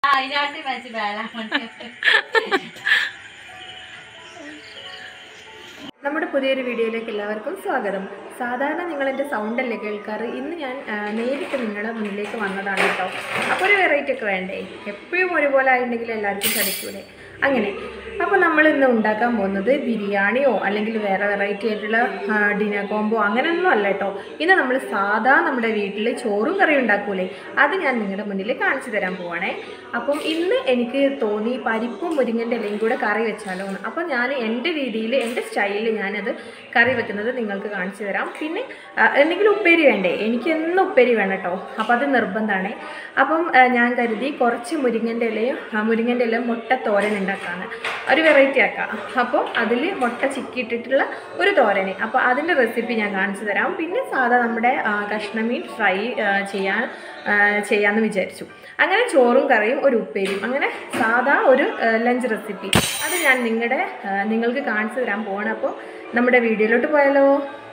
അതിനാട്ടി വെച്ച് വേല നമ്മുടെ പുതിയൊരു വീഡിയോയിലേക്ക് എല്ലാവർക്കും സ്വാഗതം സാധാരണ നിങ്ങൾ എൻ്റെ സൗണ്ടല്ലേ കേൾക്കാറ് ഇന്ന് ഞാൻ ആ, നേരിട്ട് നിങ്ങളുടെ മുന്നിലേക്ക് വന്നതാണ് കേട്ടോ അപ്പോൾ ഒരു വെറൈറ്റി ഒക്കെ വേണ്ടേ എപ്പോഴും ഒരുപോലെ ആയിട്ടുണ്ടെങ്കിൽ എല്ലാവർക്കും ചടിക്കൂലേ അങ്ങനെ അപ്പോൾ നമ്മൾ ഇന്ന് ഉണ്ടാക്കാൻ പോകുന്നത് ബിരിയാണിയോ അല്ലെങ്കിൽ വേറെ വെറൈറ്റി ആയിട്ടുള്ള ഡിനർ കോംബോ അങ്ങനെയൊന്നും അല്ല കേട്ടോ ഇന്ന് നമ്മൾ സാധാ നമ്മുടെ വീട്ടിൽ ചോറും കറിയും ഉണ്ടാക്കൂലേ അത് ഞാൻ നിങ്ങളുടെ മുന്നിൽ കാണിച്ചു തരാൻ പോവാണേ അപ്പം ഇന്ന് എനിക്ക് തോന്നി പരിപ്പും മുരിങ്ങൻ്റെ ഇലയും കൂടെ കറി വെച്ചാലോ എന്ന് അപ്പം ഞാൻ എൻ്റെ രീതിയിൽ എൻ്റെ സ്റ്റൈലിൽ ഞാനത് കറി വെക്കുന്നത് നിങ്ങൾക്ക് കാണിച്ചു തരാം പിന്നെ ആ, എന്തെങ്കിലും ഉപ്പേരി വേണ്ടേ എനിക്ക് എന്നും ഉപ്പേരി വേണം കേട്ടോ അപ്പം അത് നിർബന്ധമാണ് അപ്പം ആ, ഞാൻ കരുതി കുറച്ച് മുരിങ്ങൻ്റെ ഇലയും ആ, മുരിങ്ങൻ്റെ ഇല മുട്ട തോരൻ ഉണ്ടാക്കാണ് ഒരു വെറൈറ്റി ആക്കാം അപ്പോൾ അതിൽ മുട്ട ചിക്കിയിട്ടിട്ടുള്ള ഒരു തോരന് അപ്പോൾ അതിൻ്റെ റെസിപ്പി ഞാൻ കാണിച്ചു തരാം പിന്നെ സാധാ നമ്മുടെ ആ, കഷ്ണമീൻ ഫ്രൈ ആ, ചെയ്യാൻ ആ, ചെയ്യാമെന്ന് വിചാരിച്ചു അങ്ങനെ ചോറും കറിയും ഒരു ഉപ്പേരിയും അങ്ങനെ സാധാ ഒരു ലഞ്ച് റെസിപ്പി അത് ഞാൻ നിങ്ങളുടെ ആ, നിങ്ങൾക്ക് കാണിച്ചു തരാൻ പോവാണ് അപ്പോൾ നമ്മുടെ വീഡിയോയിലോട്ട് പോയാലോ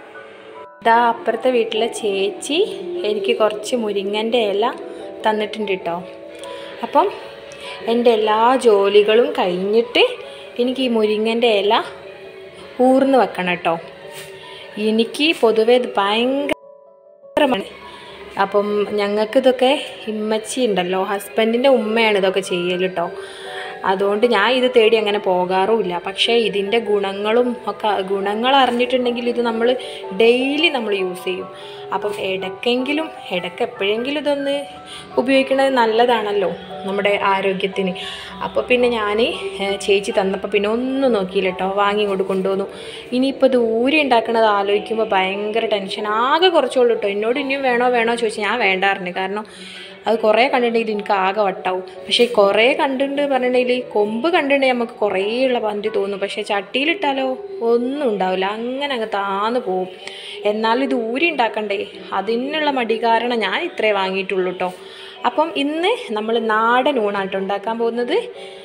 ഇതാ അപ്പുറത്തെ വീട്ടിലെ ചേച്ചി എനിക്ക് കുറച്ച് മുരിങ്ങൻ്റെ ഇല തന്നിട്ടുണ്ട് കേട്ടോ അപ്പം എൻ്റെ എല്ലാ ജോലികളും കഴിഞ്ഞിട്ട് എനിക്ക് ഈ മുരിങ്ങൻ്റെ ഇല ഊർന്ന് വെക്കണം കേട്ടോ എനിക്ക് പൊതുവേ ഇത് ഭയങ്കരമാണ് അപ്പം ഞങ്ങൾക്ക് ഇതൊക്കെ ഇമ്മച്ചി ഉണ്ടല്ലോ ഹസ്ബൻഡിൻ്റെ ഉമ്മയാണ് ഇതൊക്കെ ചെയ്യൽ കേട്ടോ അതുകൊണ്ട് ഞാൻ ഇത് തേടി അങ്ങനെ പോകാറുമില്ല പക്ഷേ ഇതിൻ്റെ ഗുണങ്ങളും ഒക്കെ ഗുണങ്ങൾ അറിഞ്ഞിട്ടുണ്ടെങ്കിൽ ഇത് നമ്മൾ ഡെയിലി നമ്മൾ യൂസ് ചെയ്യും അപ്പം ഇടയ്ക്കെങ്കിലും ഇടയ്ക്ക് എപ്പോഴെങ്കിലും ഇതൊന്ന് ഉപയോഗിക്കുന്നത് നല്ലതാണല്ലോ നമ്മുടെ ആരോഗ്യത്തിന് അപ്പോൾ പിന്നെ ഞാൻ ചേച്ചി തന്നപ്പോൾ പിന്നെ ഒന്നും നോക്കിയില്ല കേട്ടോ വാങ്ങി ഇങ്ങോട്ട് കൊണ്ടുവന്നു ഇനിയിപ്പോൾ ഇത് ഊരി ഉണ്ടാക്കണത് ആലോചിക്കുമ്പോൾ ഭയങ്കര ടെൻഷൻ ആകെ കുറച്ചുള്ളൂ കേട്ടോ എന്നോട് ഇനിയും വേണോ വേണോ ചോദിച്ചാൽ ഞാൻ വേണ്ടാറുണ്ട് കാരണം അത് കുറേ കണ്ടിട്ടുണ്ടെങ്കിൽ എനിക്ക് ആകെ വട്ടാവും പക്ഷേ കുറേ കണ്ടിട്ടുണ്ട് പറഞ്ഞിട്ടുണ്ടെങ്കിൽ കൊമ്പ് കണ്ടിട്ടുണ്ടെങ്കിൽ നമുക്ക് കുറേ ഉള്ള പന്തി തോന്നും പക്ഷേ ചട്ടിയിലിട്ടാലോ ഒന്നും ഉണ്ടാവില്ല അങ്ങനെ അങ്ങ് താന്ന് പോവും എന്നാലും ഇത് ഊരി ഉണ്ടാക്കണ്ടേ അതിനുള്ള മടി കാരണം ഞാൻ ഇത്രേ വാങ്ങിയിട്ടുള്ളൂ കേട്ടോ അപ്പം ഇന്ന് നമ്മൾ നാടൻ ഊണാട്ടോ ഉണ്ടാക്കാൻ പോകുന്നത്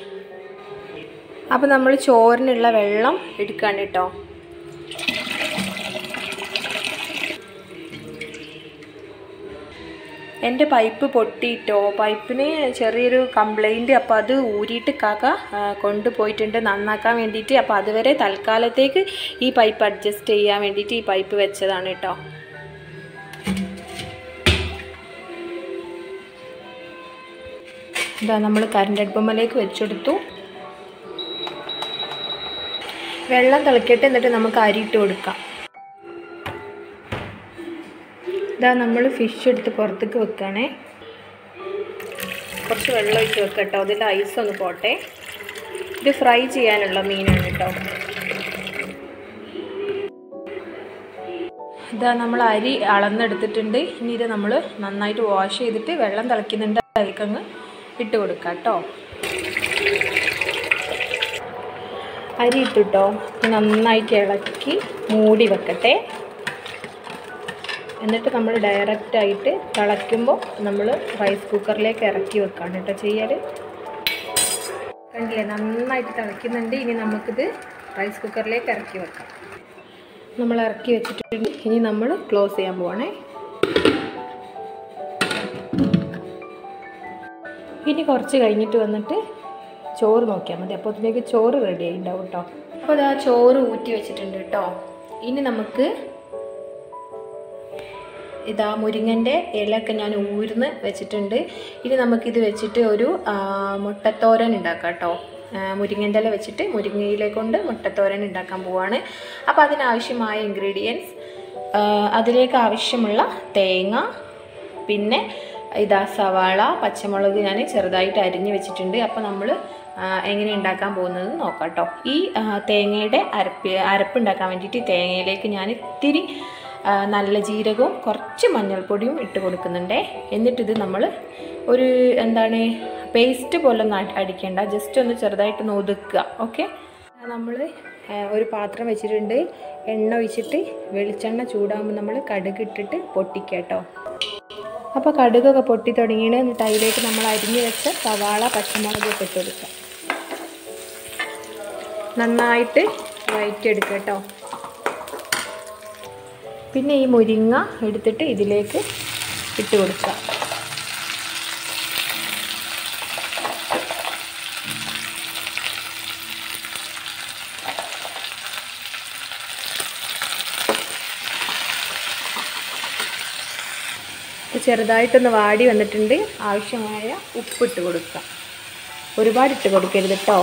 അപ്പം നമ്മൾ ചോറിനുള്ള വെള്ളം എടുക്കാണ്ട് കേട്ടോ എൻ്റെ പൈപ്പ് പൊട്ടിയിട്ടോ പൈപ്പിന് ചെറിയൊരു കംപ്ലൈൻറ്റ് അപ്പോൾ അത് ഊരിയിട്ട് കാക്ക ആ, കൊണ്ടുപോയിട്ടുണ്ട് നന്നാക്കാൻ വേണ്ടിയിട്ട് അപ്പോൾ അതുവരെ തൽക്കാലത്തേക്ക് ഈ പൈപ്പ് അഡ്ജസ്റ്റ് ചെയ്യാൻ വേണ്ടിയിട്ട് ഈ പൈപ്പ് വെച്ചതാണ് കേട്ടോ ഇതാ നമ്മൾ കറണ്ട് അടുപ്പമ്മലേക്ക് വെച്ചെടുത്തു വെള്ളം തിളക്കട്ടെ എന്നിട്ട് നമുക്ക് അരിയിട്ട് കൊടുക്കാം ഇതാ നമ്മൾ ഫിഷ് എടുത്ത് പുറത്തേക്ക് വെക്കുകയാണേ കുറച്ച് വെള്ളം ഒഴിച്ച് വെക്കാം കേട്ടോ അതിൻ്റെ ഐസ് ഒന്ന് പോട്ടെ ഇത് ഫ്രൈ ചെയ്യാനുള്ള മീനാണ് കേട്ടോ ഇതാ നമ്മൾ അരി അളന്നെടുത്തിട്ടുണ്ട് ഇനി ഇത് നമ്മൾ നന്നായിട്ട് വാഷ് ചെയ്തിട്ട് വെള്ളം തിളയ്ക്കുന്നുണ്ട് അതിലേക്കങ്ങ് ഇട്ട് കൊടുക്കാം കേട്ടോ അരി ഇട്ടിട്ടോ നന്നായിട്ട് ഇളക്കി മൂടി വെക്കട്ടെ എന്നിട്ട് നമ്മൾ ഡയറക്റ്റായിട്ട് തിളയ്ക്കുമ്പോൾ നമ്മൾ റൈസ് കുക്കറിലേക്ക് ഇറക്കി വെക്കാണ് കേട്ടോ ചെയ്യൽ കണ്ടില്ലേ നന്നായിട്ട് തിളയ്ക്കുന്നുണ്ട് ഇനി നമുക്കിത് റൈസ് കുക്കറിലേക്ക് ഇറക്കി വെക്കാം നമ്മൾ ഇറക്കി വെച്ചിട്ടുണ്ട് ഇനി നമ്മൾ ക്ലോസ് ചെയ്യാൻ പോവാണേ ഇനി കുറച്ച് കഴിഞ്ഞിട്ട് വന്നിട്ട് ചോറ് നോക്കിയാൽ മതി അപ്പോൾ അതിലേക്ക് ചോറ് റെഡി ആയിട്ടുണ്ടാവും കേട്ടോ അപ്പോൾ അതാ ചോറ് ഊറ്റി വെച്ചിട്ടുണ്ട് കേട്ടോ ഇനി നമുക്ക് ഇതാ മുരിങ്ങൻ്റെ ഇലയൊക്കെ ഞാൻ ഊർന്ന് വെച്ചിട്ടുണ്ട് ഇനി നമുക്കിത് വെച്ചിട്ട് ഒരു ആ, മുട്ടത്തോരൻ ഉണ്ടാക്കാം കേട്ടോ മുരിങ്ങൻ്റെ ഇല വെച്ചിട്ട് മുരിങ്ങയിലെ കൊണ്ട് മുട്ടത്തോരൻ ഉണ്ടാക്കാൻ പോവാണ് അപ്പോൾ അതിനാവശ്യമായ ഇൻഗ്രീഡിയൻസ് അതിലേക്ക് ആവശ്യമുള്ള തേങ്ങ പിന്നെ ഇതാ സവാള പച്ചമുളക് ഞാൻ ചെറുതായിട്ട് അരിഞ്ഞ് വെച്ചിട്ടുണ്ട് അപ്പോൾ നമ്മൾ എങ്ങനെ ഉണ്ടാക്കാൻ പോകുന്നത് നോക്കാം കേട്ടോ ഈ ആ, തേങ്ങയുടെ അരപ്പ് അരപ്പുണ്ടാക്കാൻ വേണ്ടിയിട്ട് തേങ്ങയിലേക്ക് ഞാൻ ഇത്തിരി ആ, നല്ല ജീരകവും കുറച്ച് മഞ്ഞൾപ്പൊടിയും ഇട്ട് കൊടുക്കുന്നുണ്ടേ എന്നിട്ടിത് നമ്മൾ ഒരു എന്താണ് പേസ്റ്റ് പോലെ ഒന്നും അടി- അടിക്കേണ്ട ജസ്റ്റ് ഒന്ന് ചെറുതായിട്ട് ഒന്ന് ഒതുക്കുക ഓക്കെ നമ്മൾ ഒരു പാത്രം വെച്ചിട്ടുണ്ട് എണ്ണ ഒഴിച്ചിട്ട് വെളിച്ചെണ്ണ ചൂടാകുമ്പോൾ നമ്മൾ കടുക് ഇട്ടിട്ട് പൊട്ടിക്കുക കേട്ടോ അപ്പോൾ കടുകൊക്കെ പൊട്ടി തുടങ്ങിയിട്ട് എന്നിട്ട് അതിലേക്ക് നമ്മൾ അരിഞ്ഞു വെച്ച സവാള പച്ചമുളകൊക്കെ ഇട്ട് കൊടുക്കുക നന്നായിട്ട് വഴറ്റിയെടുക്കുക കേട്ടോ പിന്നെ ഈ മുരിങ്ങ എടുത്തിട്ട് ഇതിലേക്ക് ഇട്ട് കൊടുക്കുക ചെറുതായിട്ടൊന്ന് വാടി വന്നിട്ടുണ്ട് ആവശ്യമായ ഉപ്പിട്ട് കൊടുക്കുക ഒരുപാട് ഇട്ട് കൊടുക്കരുത് കേട്ടോ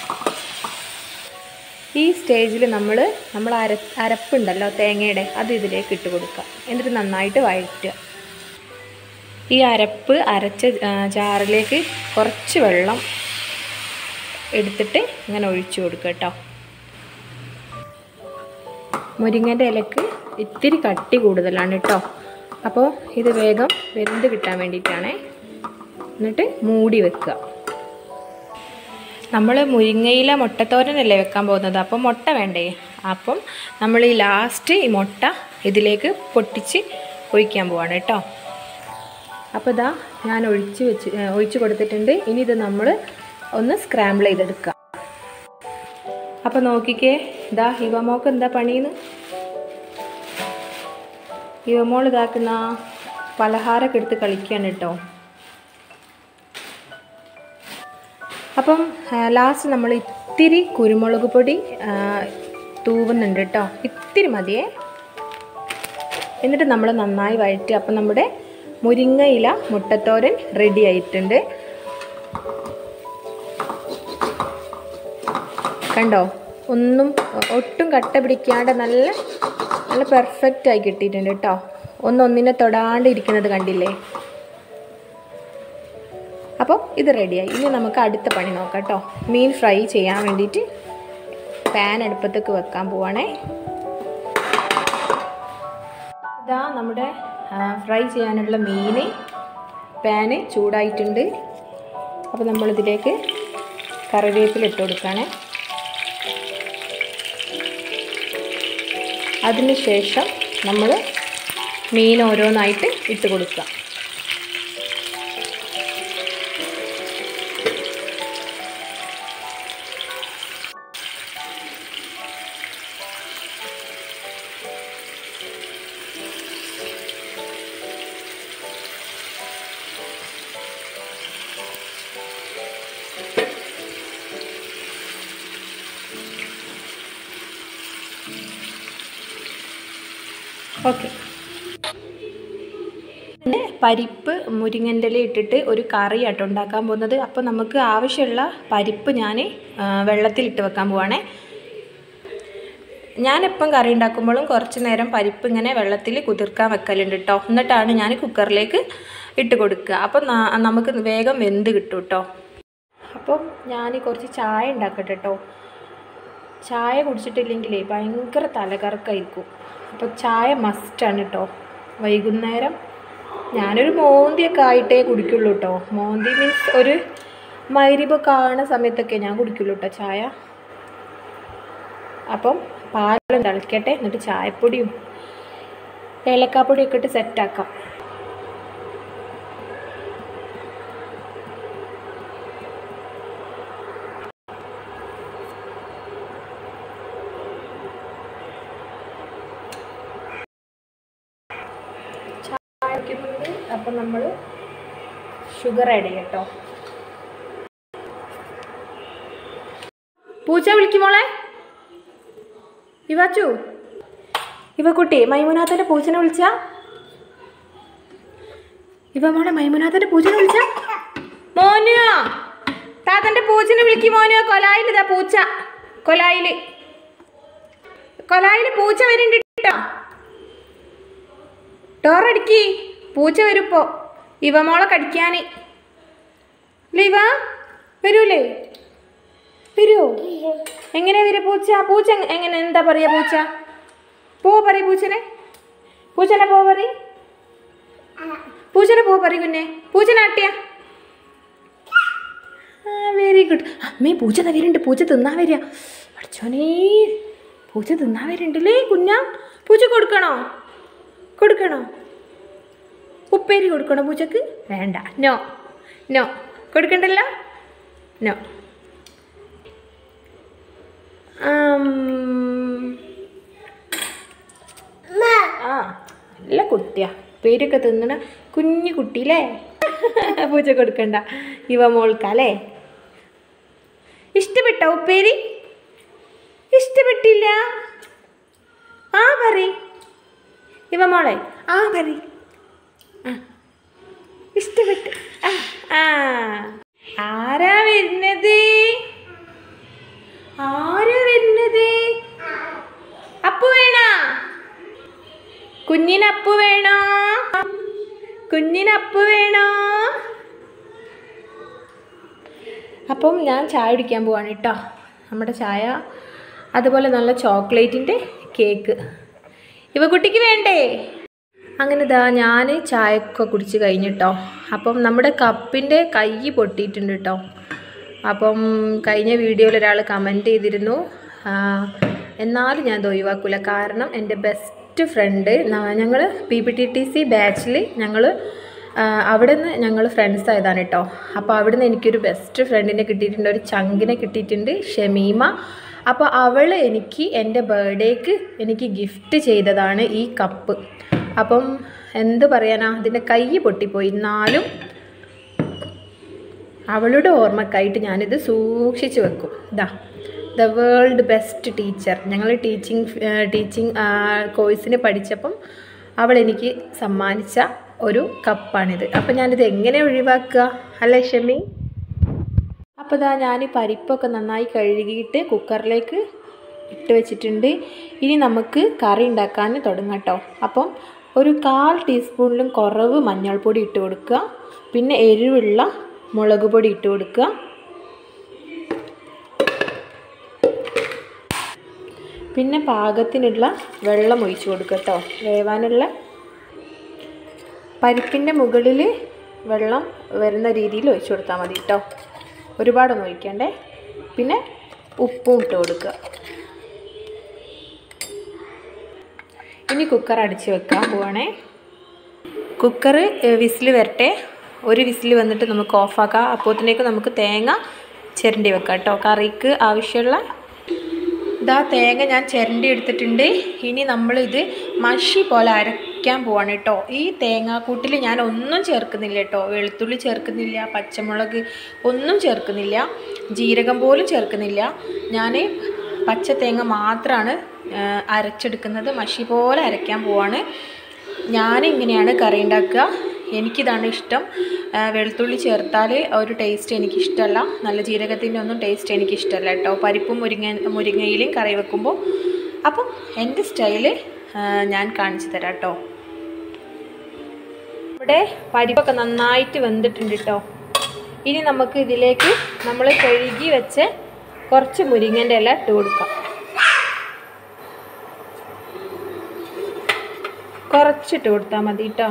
ഈ സ്റ്റേജിൽ നമ്മൾ നമ്മൾ അര അരപ്പുണ്ടല്ലോ തേങ്ങയുടെ അത് ഇതിലേക്ക് ഇട്ട് കൊടുക്കുക എന്നിട്ട് നന്നായിട്ട് വഴറ്റുക ഈ അരപ്പ് അരച്ച ആ, ജാറിലേക്ക് കുറച്ച് വെള്ളം എടുത്തിട്ട് ഇങ്ങനെ ഒഴിച്ചു കൊടുക്കുക കേട്ടോ മുരിങ്ങൻ്റെ ഇലക്ക് ഇത്തിരി കട്ടി കൂടുതലാണ് കേട്ടോ അപ്പോൾ ഇത് വേഗം വെന്ത് കിട്ടാൻ വേണ്ടിയിട്ടാണേ എന്നിട്ട് മൂടി വെക്കുക നമ്മൾ മുരിങ്ങയില മുട്ടത്തോരനല്ലേ വെക്കാൻ പോകുന്നത് അപ്പം മുട്ട വേണ്ടേ അപ്പം നമ്മൾ ഈ ലാസ്റ്റ് ഈ മുട്ട ഇതിലേക്ക് പൊട്ടിച്ച് ഒഴിക്കാൻ പോവാണ് കേട്ടോ അപ്പോൾ ഇതാ ഞാൻ ഒഴിച്ച് വെച്ച് ഏ, ഒഴിച്ച് കൊടുത്തിട്ടുണ്ട് ഇനി ഇത് നമ്മൾ ഒന്ന് സ്ക്രാമ്പിൾ ചെയ്തെടുക്കുക അപ്പോൾ നോക്കിക്കേ ഇതാ ഹിവമോക്ക് എന്താ പണിയെന്ന് ഹിവമോൾ ഇതാക്കുന്ന പലഹാരമൊക്കെ എടുത്ത് കളിക്കുകയാണ് കേട്ടോ അപ്പം ലാസ്റ്റ് നമ്മൾ ഇത്തിരി കുരുമുളക് പൊടി ആ, തൂവുന്നുണ്ട് കേട്ടോ ഇത്തിരി മതിയേ എന്നിട്ട് നമ്മൾ നന്നായി വഴറ്റുക അപ്പം നമ്മുടെ മുരിങ്ങയില മുട്ടത്തോരൻ റെഡി ആയിട്ടുണ്ട് കണ്ടോ ഒന്നും ഒട്ടും കട്ട പിടിക്കാണ്ട് നല്ല നല്ല പെർഫെക്റ്റ് ആയി കിട്ടിയിട്ടുണ്ട് കേട്ടോ ഒന്നൊന്നിനെ തൊടാണ്ട് ഇരിക്കുന്നത് കണ്ടില്ലേ അപ്പോൾ ഇത് റെഡിയായി ഇനി നമുക്ക് അടുത്ത പണി നോക്കാം കേട്ടോ മീൻ ഫ്രൈ ചെയ്യാൻ വേണ്ടിയിട്ട് പാൻ അടുപ്പത്തേക്ക് വെക്കാൻ പോവാണേ ഇതാ നമ്മുടെ ഫ്രൈ ചെയ്യാനുള്ള മീൻ പാന് ചൂടായിട്ടുണ്ട് അപ്പോൾ നമ്മളിതിലേക്ക് കറിവേപ്പില ഇട്ട് കൊടുക്കുകയാണേ അതിന് ശേഷം നമ്മൾ മീൻ ഓരോന്നായിട്ട് ഇട്ട് കൊടുക്കുക ഓക്കെ പിന്നെ പരിപ്പ് മുരിങ്ങൻ്റെ ഇല ഇട്ടിട്ട് ഒരു കറിയാട്ടോ ഉണ്ടാക്കാൻ പോകുന്നത് അപ്പോൾ നമുക്ക് ആവശ്യമുള്ള പരിപ്പ് ഞാൻ വെള്ളത്തിലിട്ട് വെക്കാൻ പോവാണേ ഞാനെപ്പം കറി ഉണ്ടാക്കുമ്പോഴും കുറച്ച് നേരം പരിപ്പ് ഇങ്ങനെ വെള്ളത്തിൽ കുതിർക്കാൻ വെക്കലുണ്ട് കേട്ടോ എന്നിട്ടാണ് ഞാൻ കുക്കറിലേക്ക് ഇട്ട് കൊടുക്കുക അപ്പം ന- നമുക്ക് വേഗം വെന്ത് കിട്ടും കേട്ടോ അപ്പം ഞാൻ കുറച്ച് ചായ ഉണ്ടാക്കട്ടെ കേട്ടോ ചായ കുടിച്ചിട്ടില്ലെങ്കിലേ ഭയങ്കര തലകറക്കായിരിക്കും അപ്പോൾ ചായ മസ്റ്റാണ് കേട്ടോ വൈകുന്നേരം ഞാനൊരു മോന്തിയൊക്കെ ആയിട്ടേ കുടിക്കുള്ളൂ കേട്ടോ മോന്തി മീൻസ് ഒരു മൈരിബൊക്കെ ആവുന്ന സമയത്തൊക്കെ ഞാൻ കുടിക്കുള്ളൂ കേട്ടോ ചായ അപ്പം പാലും തിളക്കട്ടെ എന്നിട്ട് ചായപ്പൊടിയും ഏലക്കാപ്പൊടിയൊക്കെ ഇട്ട് സെറ്റാക്കാം ചായ വയ്ക്കുന്നുണ്ട് അപ്പം നമ്മൾ ഷുഗർ ആഡ് ചെയ്യാം കേട്ടോ പൂച്ച വിളിക്കുമോളെ ഇവാച്ചു ഇവ കുട്ടി മൈമുനാഥൻ്റെ പൂച്ചനെ വിളിച്ച ഇവ മോളെ മൈമുനാഥൻ്റെ പൂച്ചനെ വിളിച്ച മോനുയോ താത്തൻ്റെ പൂച്ചനെ വിളിക്കും മോനുയോ കൊലായിൽ ഇതാ പൂച്ച കൊലായിൽ കൊലായിൽ പൂച്ച വരുന്നുണ്ട് കേട്ടോ ഡോറടിക്കി പൂച്ച വരുപ്പോ ഇവ മോളെ കടിക്കാൻ അല്ലേ ഇവ വരൂലേ വരുമോ എങ്ങനെ വരും പൂച്ച പൂച്ച എങ്ങ- എങ്ങനെ എന്താ പറയാ പൂച്ച പോ പറയും പൂച്ചനെ പൂച്ചനെ പോ പറ പൂച്ചനെ പോ പറയും കുഞ്ഞെ പൂച്ചനെ ആട്ടിയ വെരി ഗുഡ് അമ്മേ പൂച്ച ദാ വരുന്നുണ്ട് പൂച്ച തിന്നാൻ വരിക അടിച്ചോനേ പൂച്ച തിന്നാൻ വരുന്നുണ്ടല്ലേ കുഞ്ഞാ പൂച്ച കൊടുക്കണോ കൊടുക്കണോ ഉപ്പേരി കൊടുക്കണോ പൂച്ചക്ക് വേണ്ട നോ നോ കൊടുക്കണ്ടല്ലോ നോ ആം. ആ നല്ല കുട്ടിയാ പേരൊക്കെ തിന്നണ കുഞ്ഞു കുട്ടിയില്ലേ പൂച്ച കൊടുക്കണ്ട ഇവ മോൾക്കല്ലേ ഇഷ്ടപ്പെട്ടോ ഉപ്പേരി ഇഷ്ടപ്പെട്ടില്ല ആ പറ ഇവ മോളെ ആ പറ ആ ഇഷ്ടപ്പെട്ടു ആ, ആ ആരാ വരുന്നത് ആരാ വരുന്നത് അപ്പു വേണോ കുഞ്ഞിന് അപ്പു വേണോ കുഞ്ഞിന് അപ്പു വേണോ അപ്പം ഞാൻ ചായ കുടിക്കാൻ പോവാണ് കേട്ടോ നമ്മുടെ ചായ അതുപോലെ നല്ല ചോക്ലേറ്റിൻ്റെ കേക്ക് ഇവ കുട്ടിക്ക് വേണ്ടേ അങ്ങനെ ഇതാ ഞാൻ ചായയൊക്കെ കുടിച്ച് കഴിഞ്ഞിട്ടോ അപ്പം നമ്മുടെ കപ്പിൻ്റെ കൈ പൊട്ടിയിട്ടുണ്ട് കേട്ടോ അപ്പം കഴിഞ്ഞ വീഡിയോയിൽ ഒരാൾ കമൻറ്റ് ചെയ്തിരുന്നു ആ, എന്നാലും ഞാൻ ഇത് ഒഴിവാക്കില്ല കാരണം എൻ്റെ ബെസ്റ്റ് ഫ്രണ്ട് ഞങ്ങൾ P P T T C ബാച്ചിൽ ഞങ്ങൾ അവിടെ നിന്ന് ഞങ്ങൾ ഫ്രണ്ട്സ് ആയതാണ് കേട്ടോ അപ്പോൾ അവിടെ നിന്ന് എനിക്കൊരു ബെസ്റ്റ് ഫ്രണ്ടിനെ കിട്ടിയിട്ടുണ്ട് ഒരു ചങ്കിനെ കിട്ടിയിട്ടുണ്ട് ഷമീമ അപ്പോൾ അവൾ എനിക്ക് എൻ്റെ ബർത്ത്ഡേക്ക് എനിക്ക് ഗിഫ്റ്റ് ചെയ്തതാണ് ഈ കപ്പ് അപ്പം എന്ത് പറയാനാ അതിൻ്റെ കൈ പൊട്ടിപ്പോയി എന്നാലും അവളുടെ ഓർമ്മക്കായിട്ട് ഞാനിത് സൂക്ഷിച്ചു വെക്കും ഇതാ ദ വേൾഡ് ബെസ്റ്റ് ടീച്ചർ ഞങ്ങൾ ടീച്ചിങ് ടീച്ചിങ് കോഴ്സിന് പഠിച്ചപ്പം അവൾ എനിക്ക് സമ്മാനിച്ച ഒരു കപ്പാണിത് അപ്പം ഞാനിത് എങ്ങനെ ഒഴിവാക്കുക അല്ലേ ഷമി അപ്പോൾ ഇതാ ഞാൻ പരിപ്പൊക്കെ നന്നായി കഴുകിയിട്ട് കുക്കറിലേക്ക് ഇട്ട് വെച്ചിട്ടുണ്ട് ഇനി നമുക്ക് കറി ഉണ്ടാക്കാൻ തുടങ്ങാം കേട്ടോ അപ്പം ഒരു കാൽ ടീസ്പൂണിലും കുറവ് മഞ്ഞൾപ്പൊടി ഇട്ട് കൊടുക്കുക പിന്നെ എരിവുള്ള മുളക് പൊടി ഇട്ട് കൊടുക്കുക പിന്നെ പാകത്തിനുള്ള വെള്ളം ഒഴിച്ച് കൊടുക്കുക കേട്ടോ വേവാനുള്ള പരിപ്പിൻ്റെ മുകളിൽ വെള്ളം വരുന്ന രീതിയിൽ ഒഴിച്ചു കൊടുത്താൽ മതി കേട്ടോ ഒരുപാടൊന്നും ഒഴിക്കണ്ടേ പിന്നെ ഉപ്പും ഇട്ട് കൊടുക്കുക ഇനി കുക്കർ അടിച്ച് വെക്കാൻ പോവാണേ കുക്കർ വിസിൽ വരട്ടെ ഒരു വിസിൽ വന്നിട്ട് നമുക്ക് ഓഫാക്കാം അപ്പോഴത്തേക്ക് നമുക്ക് തേങ്ങ ചിരണ്ടി വെക്കാം കേട്ടോ കറിക്ക് ആവശ്യമുള്ള ഇതാ തേങ്ങ ഞാൻ ചിരണ്ടി എടുത്തിട്ടുണ്ട് ഇനി നമ്മളിത് മഷി പോലെ അരയ്ക്കാൻ പോവാണ് കേട്ടോ ഈ തേങ്ങാക്കൂട്ടിൽ ഞാൻ ഒന്നും ചേർക്കുന്നില്ല കേട്ടോ വെളുത്തുള്ളി ചേർക്കുന്നില്ല പച്ചമുളക് ഒന്നും ചേർക്കുന്നില്ല ജീരകം പോലും ചേർക്കുന്നില്ല ഞാൻ പച്ച തേങ്ങ മാത്രമാണ് അരച്ചെടുക്കുന്നത് മഷി പോലെ അരയ്ക്കാൻ പോവാണ് ഞാനിങ്ങനെയാണ് കറി ഉണ്ടാക്കുക എനിക്കിതാണ് ഇഷ്ടം ആ, വെളുത്തുള്ളി ചേർത്താൽ ഒരു ടേസ്റ്റ് എനിക്കിഷ്ടമല്ല നല്ല ജീരകത്തിൻ്റെ ഒന്നും ടേസ്റ്റ് എനിക്കിഷ്ടമല്ല കേട്ടോ പരിപ്പും മുരിങ്ങ മുരിങ്ങയിലും കറി വെക്കുമ്പോൾ അപ്പം എൻ്റെ സ്റ്റൈല് ഞാൻ കാണിച്ചു തരാം കേട്ടോ ഇവിടെ പരിപ്പൊക്കെ നന്നായിട്ട് വെന്തിട്ടുണ്ട് കേട്ടോ ഇനി നമുക്ക് ഇതിലേക്ക് നമ്മൾ കഴുകി വെച്ച് കുറച്ച് മുരിങ്ങൻ്റെ ഇല ഇട്ട് കൊടുക്കാം കുറച്ചിട്ട് കൊടുത്താൽ മതി കേട്ടോ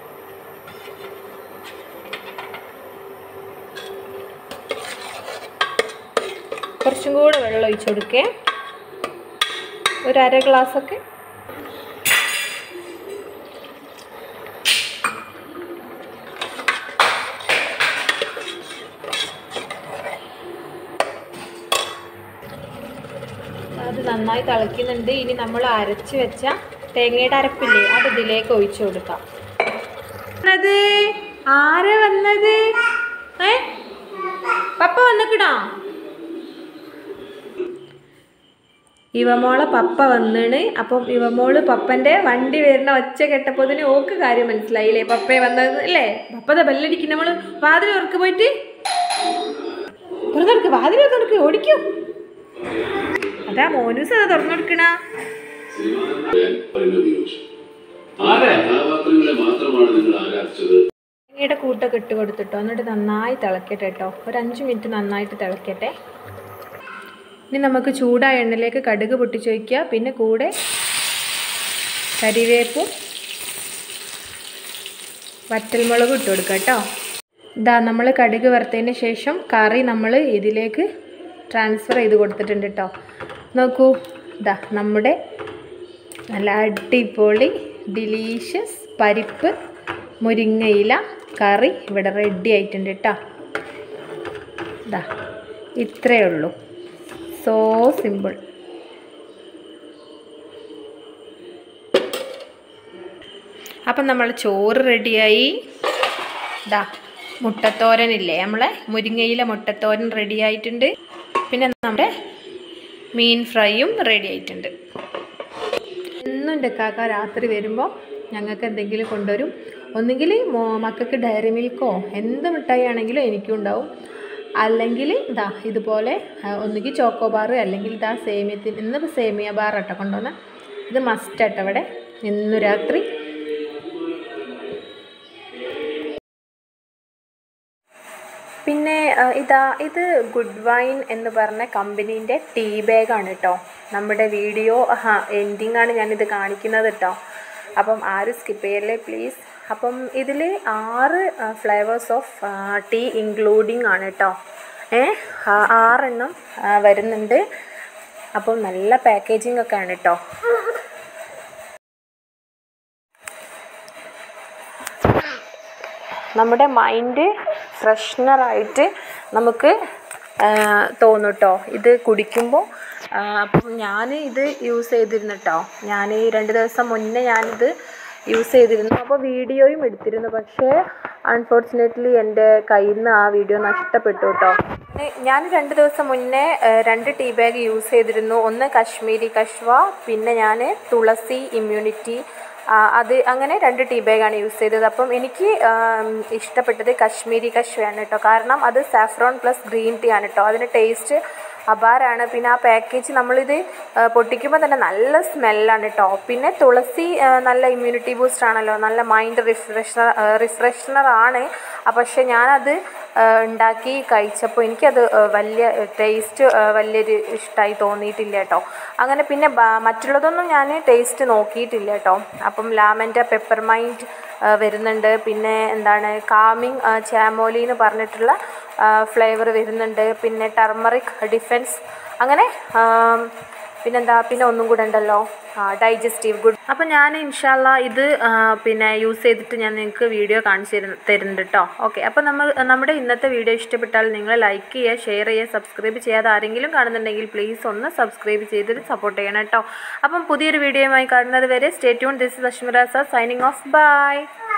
കുറച്ചും കൂടെ വെള്ളം ഒഴിച്ചു കൊടുക്കേ ഒരു അര ഗ്ലാസ്സൊക്കെ അത് നന്നായി തിളയ്ക്കുന്നുണ്ട് ഇനി നമ്മൾ അരച്ച് വെച്ച തേങ്ങയുടെ അരപ്പില്ലേ അത് ഇതിലേക്ക് ഒഴിച്ചു കൊടുക്കാം വന്നത് ആരാ വന്നത് ഏ പപ്പ വന്നിക്കണോ ഇവമോളെ പപ്പ വന്നിണ് അപ്പം ഇവമോള് പപ്പൻ്റെ വണ്ടി വരുന്ന ഒച്ച കേട്ടപ്പോൾ തന്നെ ഓക്ക് കാര്യം മനസ്സിലായില്ലേ പപ്പയെ വന്നത് അല്ലേ പപ്പത ബെല്ലടിക്കും നമ്മൾ വാതിൽ ഉറക്ക് പോയിട്ട് തുറന്നെടുക്ക് വാതിൽ തുറക്ക് ഓടിക്കൂ അതാ മോനൂസ് അത് തുറന്നെടുക്കണ പരിണതിയോജിച്ചു ആരെ കഥാപാത്രങ്ങളെ മാത്രമാണ് നിങ്ങൾ ആരാധിച്ചത് തേങ്ങയുടെ കൂട്ടൊക്കെ ഇട്ട് കൊടുത്തിട്ടോ എന്നിട്ട് നന്നായി തിളക്കട്ടെ കേട്ടോ ഒരു അഞ്ച് മിനിറ്റ് നന്നായിട്ട് തിളക്കട്ടെ ഇനി നമുക്ക് ചൂടായ എണ്ണയിലേക്ക് കടുക് പൊട്ടിച്ച് വയ്ക്കുക പിന്നെ കൂടെ കരിവേപ്പും വറ്റൽമുളകും ഇട്ട് കൊടുക്കുക കേട്ടോ ഇതാ നമ്മൾ കടുക് വറുത്തതിന് ശേഷം കറി നമ്മൾ ഇതിലേക്ക് ട്രാൻസ്ഫർ ചെയ്ത് കൊടുത്തിട്ടുണ്ട് കേട്ടോ നോക്കൂ ഇതാ നമ്മുടെ നല്ല അടിപൊളി ഡിലീഷ്യസ് പരിപ്പ് മുരിങ്ങയില കറി ഇവിടെ റെഡി ആയിട്ടുണ്ട് കേട്ടോ ഇതാ ഇത്രയേ ഉള്ളൂ സോ സിമ്പിൾ അപ്പം നമ്മൾ ചോറ് റെഡിയായി ഇതാ മുട്ടത്തോരനില്ലേ നമ്മളെ മുരിങ്ങയില മുട്ടത്തോരൻ റെഡി ആയിട്ടുണ്ട് പിന്നെ നമ്മുടെ മീൻ ഫ്രൈയും റെഡി ആയിട്ടുണ്ട് എന്നും എൻ്റെ കാക്ക രാത്രി വരുമ്പോൾ ഞങ്ങൾക്ക് എന്തെങ്കിലും കൊണ്ടുവരും ഒന്നുകിൽ മോ മക്കൾക്ക് ഡയറി മിൽക്കോ എന്ത് മിഠായി ആണെങ്കിലും എനിക്കും ഉണ്ടാവും അല്ലെങ്കിൽ ഇതാ ഇതുപോലെ ആ, ഒന്നുകിൽ ചോക്കോ ബാർ അല്ലെങ്കിൽ ഇതാ സേമിയത്തിന് ഇന്നിപ്പോൾ സേമിയ ബാർ കേട്ടോ കൊണ്ടുവന്ന ഇത് മസ്റ്റ് ആട്ടോ ഇവിടെ ഇന്നു രാത്രി പിന്നെ ആ, ഇതാ ഇത് ഗുഡ് വൈൻ എന്ന് പറഞ്ഞ കമ്പനീൻ്റെ ടീ ബാഗാണ് കേട്ടോ നമ്മുടെ വീഡിയോ എൻഡിങ് ആണ് ഞാനിത് കാണിക്കുന്നത് കേട്ടോ അപ്പം ആരും സ്കിപ്പ് ചെയ്യല്ലേ പ്ലീസ് അപ്പം ഇതിൽ ആറ് ഫ്ലേവേഴ്സ് ഓഫ് ടീ ഇൻക്ലൂഡിങ് ആണ് കേട്ടോ ഏ ആ, ആറെണ്ണം ആ, വരുന്നുണ്ട് അപ്പം നല്ല പാക്കേജിംഗ് ഒക്കെ ആണ് കേട്ടോ നമ്മുടെ മൈൻഡ് ഫ്രഷ്നറായിട്ട് നമുക്ക് തോന്നും കേട്ടോ ഇത് കുടിക്കുമ്പോൾ അപ്പം ഞാൻ ഇത് യൂസ് ചെയ്തിരുന്നു കേട്ടോ ഞാൻ ഈ രണ്ട് ദിവസം മുന്നേ ഞാനിത് യൂസ് ചെയ്തിരുന്നു അപ്പോൾ വീഡിയോയും എടുത്തിരുന്നു പക്ഷേ അൺഫോർച്ചുനേറ്റ്ലി എൻ്റെ കയ്യിൽ നിന്ന് ആ വീഡിയോ നഷ്ടപ്പെട്ടു കേട്ടോ ഞാൻ രണ്ട് ദിവസം മുന്നേ ആ, രണ്ട് ടീ ബാഗ് യൂസ് ചെയ്തിരുന്നു ഒന്ന് കശ്മീരി കശ്വ പിന്നെ ഞാൻ തുളസി ഇമ്മ്യൂണിറ്റി ആ, അത് അങ്ങനെ രണ്ട് ടീ ബാഗാണ് യൂസ് ചെയ്തത് അപ്പം എനിക്ക് ആം, ഇഷ്ടപ്പെട്ടത് കശ്മീരി കശ്വയാണ് കേട്ടോ കാരണം അത് സാഫ്രോൺ പ്ലസ് ഗ്രീൻ ടീ ആണ് കേട്ടോ അതിൻ്റെ ടേസ്റ്റ് അപാരാണ് പിന്നെ ആ പാക്കേജ് നമ്മളിത് ആ, പൊട്ടിക്കുമ്പോൾ തന്നെ നല്ല സ്മെല്ലാണ് കേട്ടോ പിന്നെ തുളസി ആ, നല്ല ഇമ്മ്യൂണിറ്റി ബൂസ്റ്റർ ആണല്ലോ നല്ല മൈൻഡ് റിഫ്രഷണർ റിഫ്രഷണർ ആണ് ആ, പക്ഷേ ഞാനത് ആ, ഉണ്ടാക്കി കഴിച്ചപ്പോൾ എനിക്കത് ആ, വലിയ ടേസ്റ്റ് വലിയൊരു ഇഷ്ടമായി തോന്നിയിട്ടില്ല കേട്ടോ അങ്ങനെ പിന്നെ ബ- മറ്റുള്ളതൊന്നും ഞാൻ ടേസ്റ്റ് നോക്കിയിട്ടില്ല കേട്ടോ അപ്പം ലാമൻ്റെ പെപ്പർ മൈൻഡ് വരുന്നുണ്ട് പിന്നെ എന്താണ് കാമിങ് ചാമോലി എന്ന് പറഞ്ഞിട്ടുള്ള ഫ്ലേവർ വരുന്നുണ്ട് പിന്നെ ടർമറിക് ഡിഫൻസ് അങ്ങനെ ആം, പിന്നെന്താ പിന്നെ ഒന്നും കൂടെ ഉണ്ടല്ലോ ഡൈജസ്റ്റീവ് ഗുഡ് അപ്പോൾ ഞാൻ ഇൻഷാല്ല ഇത് ആ, പിന്നെ യൂസ് ചെയ്തിട്ട് ഞാൻ നിങ്ങൾക്ക് വീഡിയോ കാണിച്ചു തരുന്ന തരുന്നുണ്ട് കേട്ടോ ഓക്കെ അപ്പോൾ നമ്മൾ നമ്മുടെ ഇന്നത്തെ വീഡിയോ ഇഷ്ടപ്പെട്ടാൽ നിങ്ങൾ ലൈക്ക് ചെയ്യുക ഷെയർ ചെയ്യുക സബ്സ്ക്രൈബ് ചെയ്യാതെ ആരെങ്കിലും കാണുന്നുണ്ടെങ്കിൽ പ്ലീസ് ഒന്ന് സബ്സ്ക്രൈബ് ചെയ്തിട്ട് സപ്പോർട്ട് ചെയ്യണം കേട്ടോ അപ്പം പുതിയൊരു വീഡിയോയുമായി കാണുന്നത് വരെ സ്റ്റേ ട്യൂൺ ദിസ് ഇസ് അഷ്മിറാസ സൈനിങ് ഓഫ് ബൈ